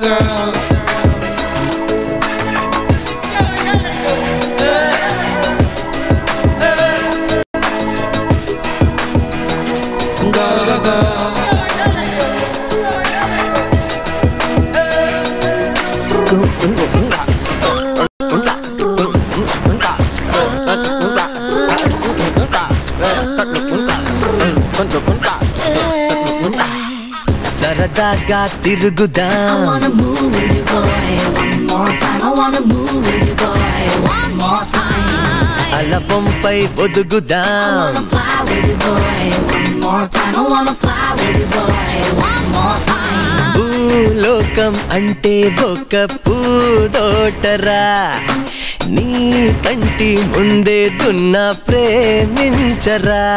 girl. Go, go, go. సరదాగా తిరుగుదాం I wanna move with you, boy, one more time. I wanna move with you, boy, one more time. అలవంపై I ఒదుగుదాం wanna fly with you, boy, one more time. I wanna fly with you, boy, one more time. భూలోకం అంటే ఒక పూదోటరా నీ కంటి ముందే దున్న ప్రేమించరా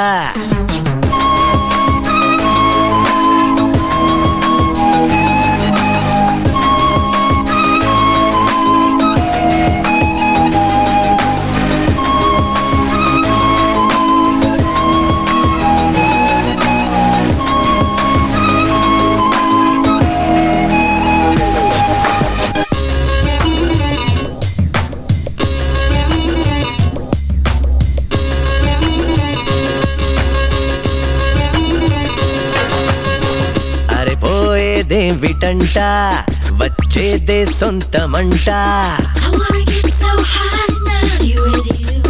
అరే పోయేదే విటంట వచ్చేదే సొంతమంట I wanna get so high tonight with you.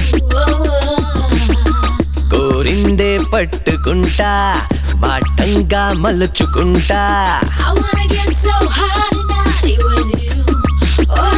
కోరిందే పట్టుకుంటా వాటంగా మలుచుకుంటా I wanna get so high tonight with you. Oh.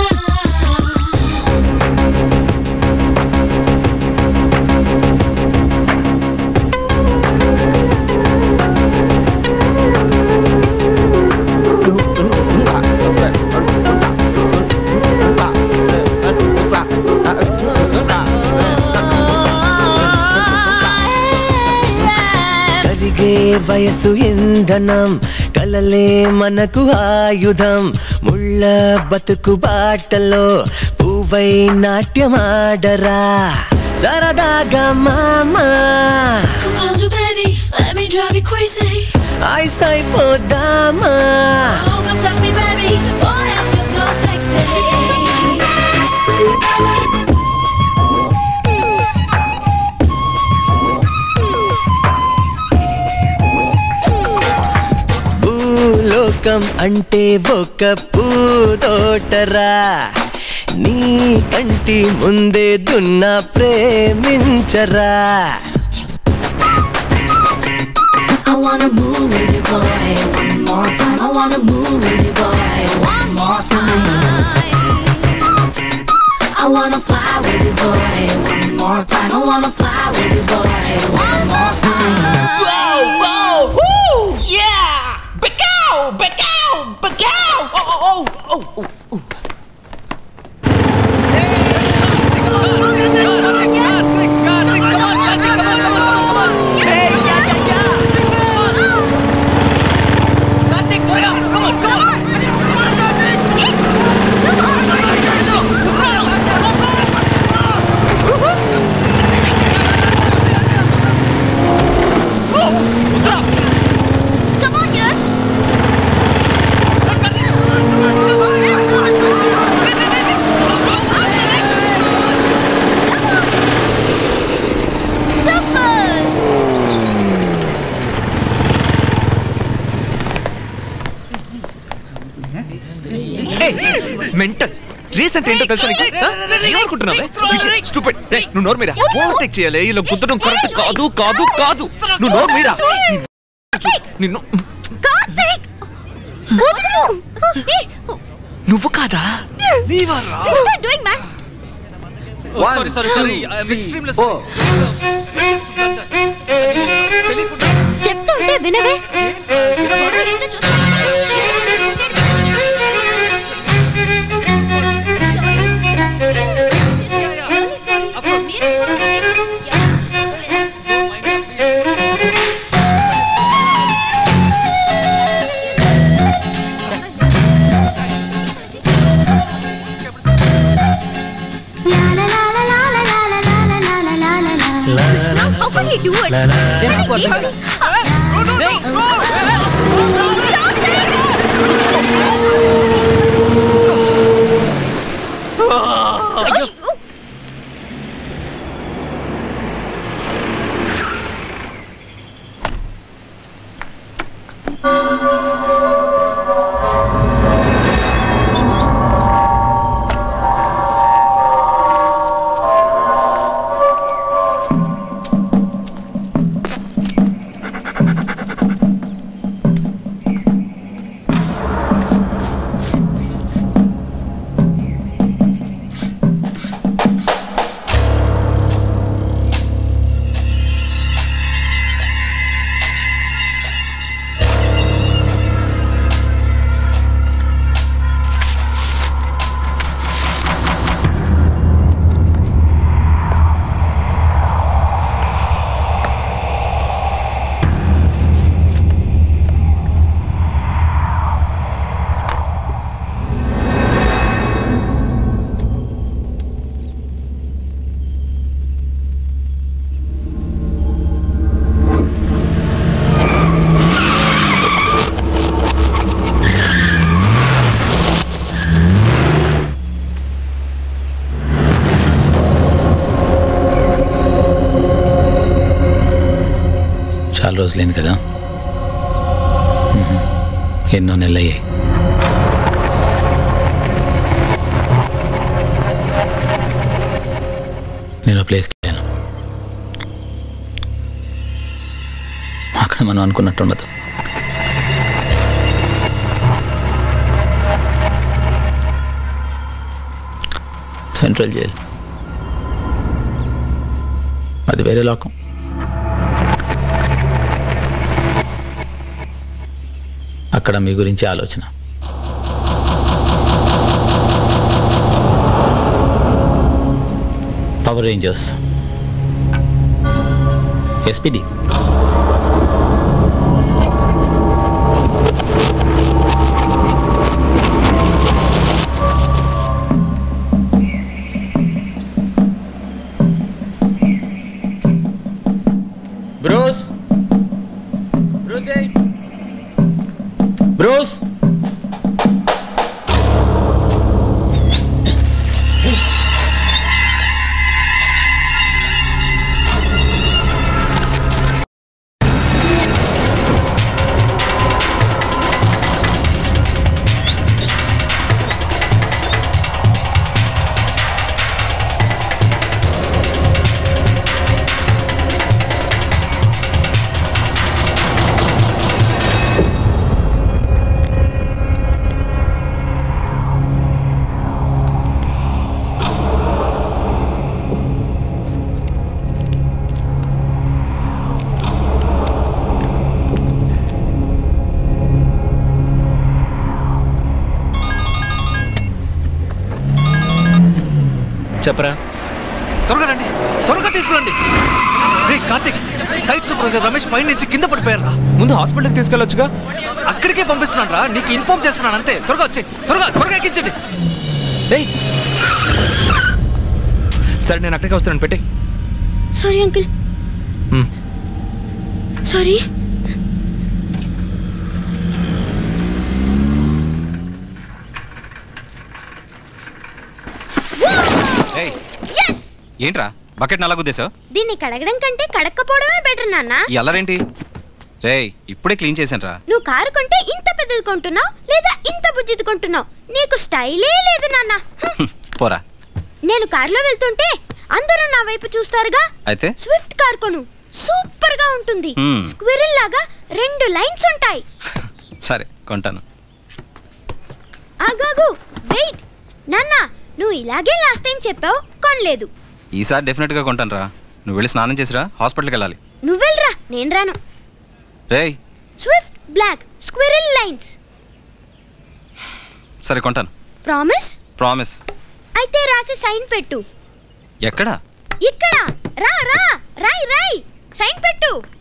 కరిగే వయసు ఇంధనం కలలే మనకు ఆయుధం ముళ్ళ బతుకు బాటలో పువ్వై నాట్యమాడరా సరదాగా మామా Come closer, baby. Let me drive you crazy. ఐసైపోదామా Oh, come touch me, baby. Boy, I feel so sexy. భూలోకం అంటే ఒక పూతోటరా నీ కంటి ముందే దున్న ప్రేమించరా I wanna move with you, boy, one more time. I wanna move with you, boy, one more time. I wanna fly with you, boy, one more time. I wanna fly with you, boy, one more time. Whoa, whoa, whoo, yeah! Bagow, bagow, bagow! Oh, oh, oh, oh, oh. Mental recent ఏంటో తెలుసా నీకు ఆ? ఏమనుకుంటున్నావే stupid నువ్వు నోరు మీరా overtake చేయాలి ఇలా గుద్దడం correct కాదు కాదు కాదు నువ్వు నోరు మీరా నిన్ను నువ్వు కాదా సారీ సారీ సారీ చెప్తుంటే వినవే How could he do it? Even he- చాలా రోజులైంది కదా మ్మ్. ఎన్నో నెలలయ్యాయి నేను ఆ ప్లేస్కి వెళ్ళాను అక్కడ మనం అనుకున్నట్టు ఉండదు సెంట్రల్ జైల్ అది వేరే లోకం అక్కడ మీ గురించి ఆలోచన power rangers SPD Bruce Bruce Bruce చెప్పరా త్వరగా రండి త్వరగా తీసుకురండి రే కార్తిక్ సైట్ సూపర్వైజర్ రమేష్ పై నుంచి కింద పడిపోయారా ముందు హాస్పిటల్కి తీసుకెళ్ళొచ్చుగా అక్కడికే పంపిస్తున్నాను రా నీకు ఇన్ఫార్మ్ చేస్తున్నాను అంతే త్వరగా వచ్చే త్వరగా త్వరగా ఎక్కించండి ఏయ్ సరే నేను అక్కడికే వస్తాను పెట్టి సారీ అంకుల్ సారీ ఏయ్ ఏంట్రా బకెట్ నలా గుద్దేశావు దీన్ని కడగడం కంటే కడక్కపోవడమే బెటర్ నాన్న ఈ అల్లరేంటి రేయ్ ఇప్పుడే క్లీన్ చేశాను రా నువ్వు కారు కొంటే ఇంత పెద్దది కొంటున్నావు లేదా ఇంత బుజ్జిది కొంటున్నావు నీకు స్టైలే లేదు నాన్న హ్మ్. పోరా నేను కారులో వెళ్తుంటే అందరూ నా వైపు చూస్తారుగా అయితే స్విఫ్ట్ కార్ కొను సూపర్ గా ఉంటుంది Hmm. స్క్విరిల్ లాగా రెండు లైన్స్ ఉంటాయి సరే కొంటాను ఆగాగు వెయిట్ నాన్న నువ్వు ఇలాగే లాస్ట్ టైం చెప్పావు కొనలేదు ఈసారి డెఫినెట్గా కొంటాను రా నువ్వు వెళ్ళి స్నానం చేసిరా హాస్పిటల్కి వెళ్ళాలి నువ్వెళ్ళరా నేను రాను రేయ్ స్విఫ్ట్ బ్లాక్ స్క్విరిల్ లైన్స్ సరే కొంటాను ప్రామిస్ ప్రామిస్ అయితే రాసి సైన్ పెట్టు ఎక్కడా ఇక్కడ రా రా రాయ్ రాయ్ సైన్ పెట్టు